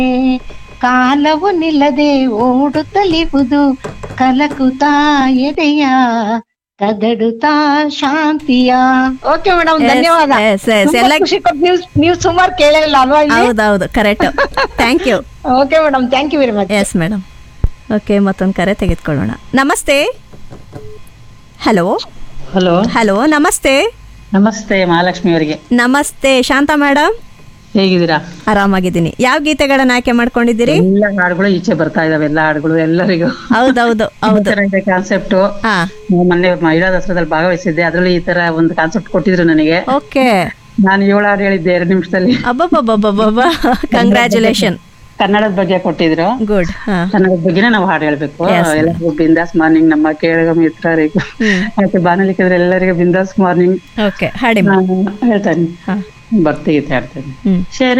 ಕಾಲವು ನಿಲ್ಲದೆ ಓಡುತ್ತಲಿವುದು ಕಲಕುತ್ತಾ ಎದೆಯ ಕದಡುತ್ತಾ ಶಾಂತಿಯ ಓಕೆ ಮೇಡಮ್ Yes, ಧನ್ಯವಾದ yes, yes. ತುಂಬಾ ಎಲ್ಲ- ಖುಷಿ ಕೊಟ್ಟು ನೀವು ನೀವು ಸುಮಾರು ಕೇಳಿಲ್ಲ ಅಲ್ವಾ ಇಲ್ಲಿ ಹೌದೌದು correct thank you okay madam thank you very much yes madam okay ಮತ್ತೊಂದು ಕರೆ ತೆಗೆದುಕೊಳ್ಳೋಣ ನಮಸ್ತೆ ಹಲೋ ಹಲೋ ಹಲೋ ನಮಸ್ತೆ ನಮಸ್ತೆ ಮಹಾಲಕ್ಷ್ಮಿ ಅವರಿಗೆ ನಮಸ್ತೆ ಶಾಂತ ಮೇಡಮ್ ಹೇಗಿದ್ದೀರಾ ಆರಾಮಾಗಿದ್ದೀನಿ ಯಾವ ಗೀತೆಗಳನ್ನ ಆಯ್ಕೆ ಮಾಡ್ಕೊಂಡಿದ್ದೀರಿ ಎಲ್ಲ ಹಾಡುಗಳು ಈಚೆ ಬರ್ತಾ ಇದಾವೆ ಎಲ್ಲ ಹಾಡುಗಳು ಎಲ್ಲರಿಗೂ ಹೌದೌದು ಹೌದು ಚೆನ್ನಾಗಿದೆ ಕಾನ್ಸೆಪ್ಟ್ ಹಾ ಮೊನ್ನೆ ಮಹಿಳಾ ದಸರಾದಲ್ಲಿ ಭಾಗವಹಿಸಿದ್ದೆ ಅದ್ರಲ್ಲಿ ಈ ತರ ಒಂದು ಕಾನ್ಸೆಪ್ಟ್ ಕೊಟ್ಟಿದ್ರು ನನಗೆ ಓಕೆ ನಾನು ಏಳು ಹಾಡು ಹೇಳಿದ್ದೆ ಎರಡು ನಿಮಿಷದಲ್ಲಿ ಅಬ್ಬಬ್ಬಬ್ಬಬ್ಬಬ್ಬ ಕಂಗ್ರ್ಯಾಚುಲೇಷನ್ ಕನ್ನಡದ ಬಗ್ಗೆ ಕೊಟ್ಟಿದ್ರು ಗುಡ್ ಹಾ ಕನ್ನಡದ ಬಗ್ಗೆನೇ ನಾವು ಹಾಡು ಹೇಳ್ಬೇಕು Yes, ma'am. ಎಲ್ಲರಿಗೂ ಬಿಂದಾಸ್ ಮಾರ್ನಿಂಗ್ ನಮ್ಮ ಕೇಳಗ ಮಿತ್ರರಿಗೂ ಮತ್ತೆ ಬಾನಲಿಕ್ಕಿದ್ರೆ ಎಲ್ಲರಿಗೂ ಬಿಂದಾಸ್ ಮಾರ್ನಿಂಗ್ ಓಕೆ ಹಾಡಿ ನಾನು ಹೇಳ್ತೇನೆ ಹಾ ಬರ್ತೀವಿ ಹೇಳ್ತೇನೆ ಹ್ಮ್ ಶರಣ